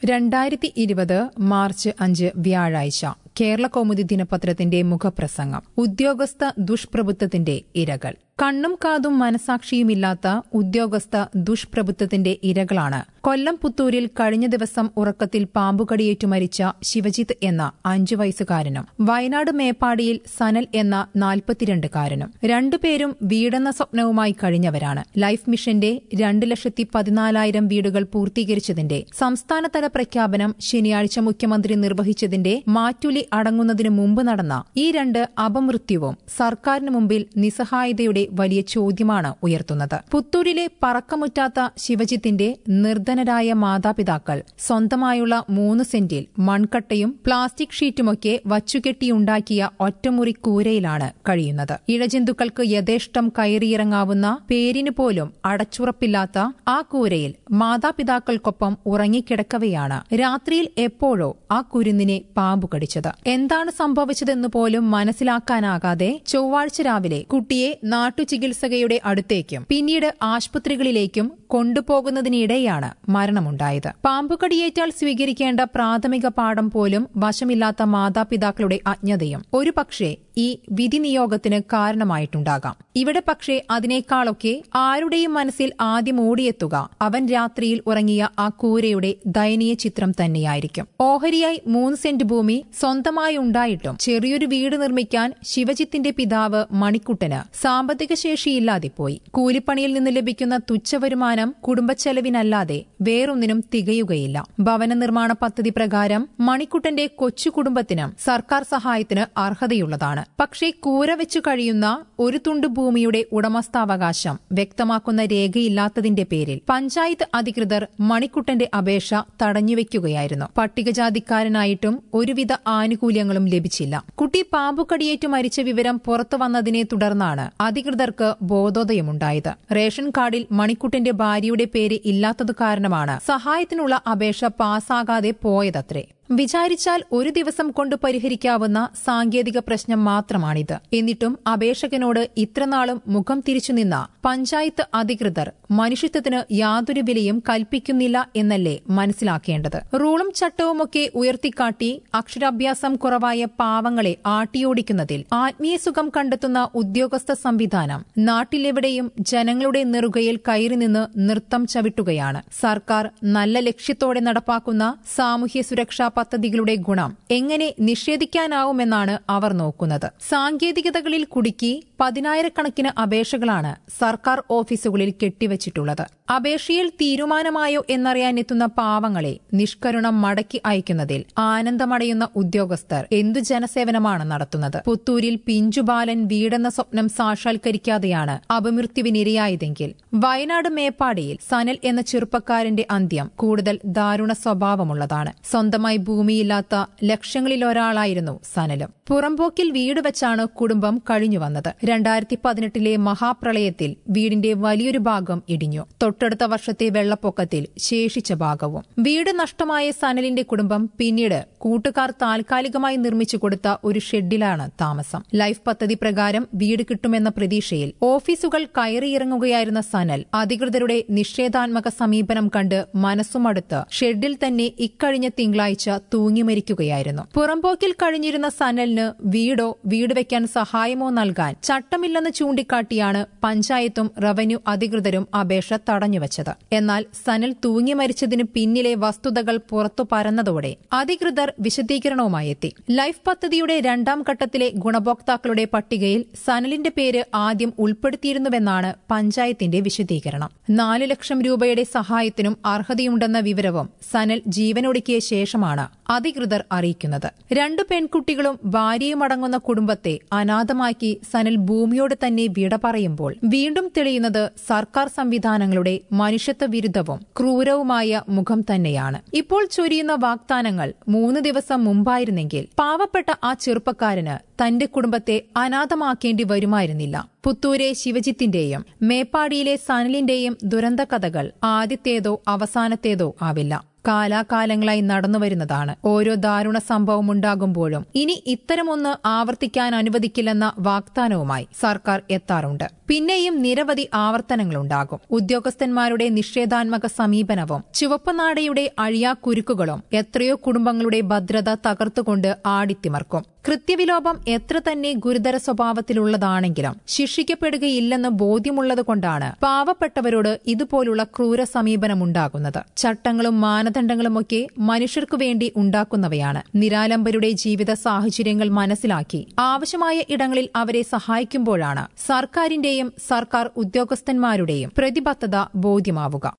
രണ്ടായിരത്തി ഇരുപത് മാർച്ച് അഞ്ച് വ്യാഴാഴ്ച കേരള കൗമുദി ദിനപത്രത്തിന്റെ മുഖപ്രസംഗം ഉദ്യോഗസ്ഥ ദുഷ്പ്രഭുത്വത്തിന്റെ ഇരകൾ കണ്ണും കാതും മനസാക്ഷിയുമില്ലാത്ത ഉദ്യോഗസ്ഥ ദുഷ്പ്രഭുത്വത്തിന്റെ ഇരകളാണ് കൊല്ലം പുത്തൂരിൽ കഴിഞ്ഞ ദിവസം ഉറക്കത്തിൽ പാമ്പുകടിയേറ്റു മരിച്ച ശിവജിത്ത് എന്ന അഞ്ചു വയസ്സുകാരനും വയനാട് മേപ്പാടിയിൽ സനൽ എന്ന നാൽപ്പത്തിരണ്ടുകാരനും രണ്ടുപേരും വീടെന്ന സ്വപ്നവുമായി കഴിഞ്ഞവരാണ് ലൈഫ് മിഷന്റെ രണ്ട് ലക്ഷത്തി പതിനാലായിരം വീടുകൾ പൂർത്തീകരിച്ചതിന്റെ സംസ്ഥാനതല പ്രഖ്യാപനം ശനിയാഴ്ച മുഖ്യമന്ത്രി നിർവഹിച്ചതിന്റെ മാറ്റുലി അടങ്ങുന്നതിനു മുമ്പ് നടന്ന ഈ രണ്ട് അപമൃത്യുവും സർക്കാരിന് മുമ്പിൽ നിസ്സഹായതയുടെ വലിയ ചോദ്യമാണ് ഉയർത്തുന്നത് പുത്തൂരിലെ പറക്കമുറ്റാത്ത ശിവജിത്തിന്റെ നിർധനരായ മാതാപിതാക്കൾ സ്വന്തമായുള്ള മൂന്ന് സെന്റിൽ മൺകട്ടയും പ്ലാസ്റ്റിക് ഷീറ്റുമൊക്കെ വച്ചുകെട്ടിയുണ്ടാക്കിയ ഒറ്റമുറി കൂരയിലാണ് കഴിയുന്നത് ഇഴജന്തുക്കൾക്ക് യഥേഷ്ടം കയറിയിറങ്ങാവുന്ന പേരിന് പോലും അടച്ചുറപ്പില്ലാത്ത ആ കൂരയിൽ മാതാപിതാക്കൾക്കൊപ്പം ഉറങ്ങിക്കിടക്കവെയാണ് രാത്രിയിൽ എപ്പോഴോ ആ കുരുന്നിനെ പാമ്പു കടിച്ചത് എന്താണ് സംഭവിച്ചതെന്ന് പോലും മനസ്സിലാക്കാനാകാതെ ചൊവ്വാഴ്ച രാവിലെ കുട്ടിയെ നാട്ടുചികിത്സകയുടെ അടുത്തേക്കും പിന്നീട് ആശുപത്രികളിലേക്കും കൊണ്ടുപോകുന്നതിനിടെയാണ് മരണമുണ്ടായത് പാമ്പുകടിയേറ്റാൽ സ്വീകരിക്കേണ്ട പ്രാഥമിക പാഠം പോലും വശമില്ലാത്ത മാതാപിതാക്കളുടെ അജ്ഞതയും ഒരുപക്ഷെ ഈ വിധി നിയോഗത്തിന് കാരണമായിട്ടുണ്ടാകാം ഇവിടെ പക്ഷേ അതിനേക്കാളൊക്കെ ആരുടെയും മനസ്സിൽ ആദ്യം ഓടിയെത്തുക അവൻ രാത്രിയിൽ ഉറങ്ങിയ ആ കൂരയുടെ ദയനീയ ചിത്രം തന്നെയായിരിക്കും ഓഹരിയായി മൂന്ന് സെന്റ് ഭൂമി സ്വന്തമായി ഉണ്ടായിട്ടും ചെറിയൊരു വീട് നിർമ്മിക്കാൻ ശിവജിത്തിന്റെ പിതാവ് മണിക്കുട്ടന് സാമ്പത്തിക ശേഷിയില്ലാതെ പോയി കൂലിപ്പണിയിൽ നിന്ന് ലഭിക്കുന്ന തുച്ഛവരുമാനം കുടുംബച്ചെലവിനല്ലാതെ വേറൊന്നിനും തികയുകയില്ല ഭവന നിർമ്മാണ പദ്ധതി പ്രകാരം മണിക്കുട്ടന്റെ കൊച്ചു കുടുംബത്തിനും സർക്കാർ സഹായത്തിന് അർഹതയുള്ളതാണ് പക്ഷേ കൂര വെച്ചു കഴിയുന്ന ഒരു തുണ്ട് ഭൂമിയുടെ ഉടമസ്ഥാവകാശം വ്യക്തമാക്കുന്ന രേഖയില്ലാത്തതിന്റെ പേരിൽ പഞ്ചായത്ത് അധികൃതർ മണിക്കുട്ടന്റെ അപേക്ഷ തടഞ്ഞുവെക്കുകയായിരുന്നു പട്ടികജാതിക്കാരനായിട്ടും ഒരുവിധ ആനുകൂല്യങ്ങളും ലഭിച്ചില്ല കുട്ടി പാമ്പുകടിയേറ്റു മരിച്ച വിവരം പുറത്തു വന്നതിനെ തുടർന്നാണ് അധികൃതർക്ക് ബോധോദയമുണ്ടായത് റേഷൻ കാർഡിൽ മണിക്കുട്ടന്റെ ഭാര്യയുടെ പേര് ഇല്ലാത്തതു കാരണമാണ് സഹായത്തിനുള്ള അപേക്ഷ പാസ്സാകാതെ പോയതത്രേ വിചാരിച്ചാൽ ഒരു ദിവസം കൊണ്ട് പരിഹരിക്കാവുന്ന സാങ്കേതിക പ്രശ്നം മാത്രമാണിത് എന്നിട്ടും അപേക്ഷകനോട് ഇത്രനാളും മുഖം തിരിച്ചുനിന്ന പഞ്ചായത്ത് അധികൃതർ മനുഷ്യത്വത്തിന് യാതൊരു വിലയും കൽപ്പിക്കുന്നില്ല എന്നല്ലേ മനസ്സിലാക്കേണ്ടത് റൂളും ചട്ടവുമൊക്കെ ഉയർത്തിക്കാട്ടി അക്ഷരാഭ്യാസം കുറവായ പാവങ്ങളെ ആട്ടിയോടിക്കുന്നതിൽ ആത്മീയ സുഖം കണ്ടെത്തുന്ന ഉദ്യോഗസ്ഥ സംവിധാനം നാട്ടിലെവിടെയും ജനങ്ങളുടെ നെറുകയിൽ കയറി നിന്ന് നൃത്തം ചവിട്ടുകയാണ് സർക്കാർ നല്ല ലക്ഷ്യത്തോടെ നടപ്പാക്കുന്ന സാമൂഹ്യ സുരക്ഷാ പദ്ധതികളുടെ ഗുണം എങ്ങനെ നിഷേധിക്കാനാവുമെന്നാണ് അവർ നോക്കുന്നത് സാങ്കേതികതകളിൽ കുടുക്കി പതിനായിരക്കണക്കിന് അപേക്ഷകളാണ് സർക്കാർ ഓഫീസുകളിൽ കെട്ടിവച്ചിട്ടുള്ളത് അപേക്ഷയിൽ തീരുമാനമായോ എന്നറിയാനെത്തുന്ന പാവങ്ങളെ നിഷ്കരുണം മടക്കി അയക്കുന്നതിൽ ആനന്ദമടയുന്ന ഉദ്യോഗസ്ഥർ എന്തു ജനസേവനമാണ് നടത്തുന്നത് പുത്തൂരിൽ പിഞ്ചുബാലൻ വീടെന്ന സ്വപ്നം സാക്ഷാത്കരിക്കാതെയാണ് അപമൃത്യുവിനിരയായതെങ്കിൽ വയനാട് മേപ്പാടിയിൽ സനൽ എന്ന ചെറുപ്പക്കാരന്റെ അന്ത്യം കൂടുതൽ ദാരുണ സ്വഭാവമുള്ളതാണ് സ്വന്തമായി ഭൂമിയില്ലാത്ത ലക്ഷങ്ങളിലൊരാളായിരുന്നു സനലും പുറമ്പോക്കിൽ വീട് വെച്ചാണ് കുടുംബം കഴിഞ്ഞുവന്നത് രണ്ടായിരത്തി പതിനെട്ടിലെ മഹാപ്രളയത്തിൽ വീടിന്റെ വലിയൊരു ഭാഗം ഇടിഞ്ഞു തൊട്ടടുത്ത വർഷത്തെ വെള്ളപ്പൊക്കത്തിൽ ശേഷിച്ച ഭാഗവും വീട് നഷ്ടമായ സനലിന്റെ കുടുംബം പിന്നീട് കൂട്ടുകാർ താൽക്കാലികമായി നിർമ്മിച്ചു കൊടുത്ത ഒരു ഷെഡിലാണ് താമസം ലൈഫ് പദ്ധതി പ്രകാരം വീട് കിട്ടുമെന്ന പ്രതീക്ഷയിൽ ഓഫീസുകൾ കയറിയിറങ്ങുകയായിരുന്ന സനൽ അധികൃതരുടെ നിഷേധാത്മക സമീപനം കണ്ട് മനസ്സുമടുത്ത് ഷെഡിൽ തന്നെ ഇക്കഴിഞ്ഞ തിങ്കളാഴ്ച തൂങ്ങിമരിക്കുകയായിരുന്നു പുറമ്പോക്കിൽ കഴിഞ്ഞിരുന്ന സനലിന് വീടോ വീട് വെക്കാൻ സഹായമോ നൽകാൻ ചട്ടമില്ലെന്ന് ചൂണ്ടിക്കാട്ടിയാണ് പഞ്ചായത്തും റവന്യൂ അധികൃതരും അപേക്ഷ തടഞ്ഞുവച്ചത് എന്നാൽ സനൽ തൂങ്ങി മരിച്ചതിന് പിന്നിലെ വസ്തുതകൾ പുറത്തു പരന്നതോടെ അധികൃതർ വിശദീകരണവുമായി എത്തി ലൈഫ് പദ്ധതിയുടെ രണ്ടാം ഘട്ടത്തിലെ ഗുണഭോക്താക്കളുടെ പട്ടികയിൽ സനലിന്റെ പേര് ആദ്യം ഉൾപ്പെടുത്തിയിരുന്നുവെന്നാണ് പഞ്ചായത്തിന്റെ വിശദീകരണം നാല് ലക്ഷം രൂപയുടെ സഹായത്തിനും അർഹതയുണ്ടെന്ന വിവരവും സനൽ ജീവനൊടുക്കിയ ശേഷമാണ് അധികൃതർ അറിയിക്കുന്നത് രണ്ടു പെൺകുട്ടികളും ഭാര്യയുമടങ്ങുന്ന കുടുംബത്തെ അനാഥമാക്കി സനൽ ഭൂമിയോട് തന്നെ വിട പറയുമ്പോൾ വീണ്ടും തെളിയുന്നത് സർക്കാർ സംവിധാനങ്ങളുടെ മനുഷ്യത്വ വിരുദ്ധവും ക്രൂരവുമായ മുഖം തന്നെയാണ് ഇപ്പോൾ ചൊരിയുന്ന വാഗ്ദാനങ്ങൾ മൂന്ന് ദിവസം മുമ്പായിരുന്നെങ്കിൽ പാവപ്പെട്ട ആ ചെറുപ്പക്കാരന് തന്റെ കുടുംബത്തെ അനാഥമാക്കേണ്ടി വരുമായിരുന്നില്ല പുത്തൂരെ ശിവജിത്തിന്റെയും മേപ്പാടിയിലെ സനലിന്റെയും ദുരന്ത കഥകൾ ആദ്യത്തേതോ അവസാനത്തേതോ ആവില്ല കാലാകാലങ്ങളായി നടന്നുവരുന്നതാണ് ഓരോ ദാരുണ സംഭവം ഉണ്ടാകുമ്പോഴും ഇനി ഇത്തരമൊന്ന് ആവർത്തിക്കാൻ അനുവദിക്കില്ലെന്ന വാഗ്ദാനവുമായി സർക്കാർ എത്താറുണ്ട് പിന്നെയും നിരവധി ആവർത്തനങ്ങളുണ്ടാകും ഉദ്യോഗസ്ഥന്മാരുടെ നിഷേധാത്മക സമീപനവും ചുവപ്പനാടയുടെ അഴിയാക്കുരുക്കുകളും എത്രയോ കുടുംബങ്ങളുടെ ഭദ്രത തകർത്തുകൊണ്ട് ആടിത്തിമർക്കും കൃത്യവിലോപം എത്ര തന്നെ ഗുരുതര സ്വഭാവത്തിലുള്ളതാണെങ്കിലും ശിക്ഷിക്കപ്പെടുകയില്ലെന്ന് ബോധ്യമുള്ളതുകൊണ്ടാണ് പാവപ്പെട്ടവരോട് ഇതുപോലുള്ള ക്രൂര സമീപനമുണ്ടാകുന്നത് ചട്ടങ്ങളും മാനദണ്ഡങ്ങളുമൊക്കെ മനുഷ്യർക്കു വേണ്ടി ഉണ്ടാക്കുന്നവയാണ് നിരാലംബരുടെ ജീവിത സാഹചര്യങ്ങൾ മനസ്സിലാക്കി ആവശ്യമായ ഇടങ്ങളിൽ അവരെ സഹായിക്കുമ്പോഴാണ് സർക്കാരിന്റെയും സർക്കാർ ഉദ്യോഗസ്ഥന്മാരുടെയും പ്രതിബദ്ധത ബോധ്യമാവുക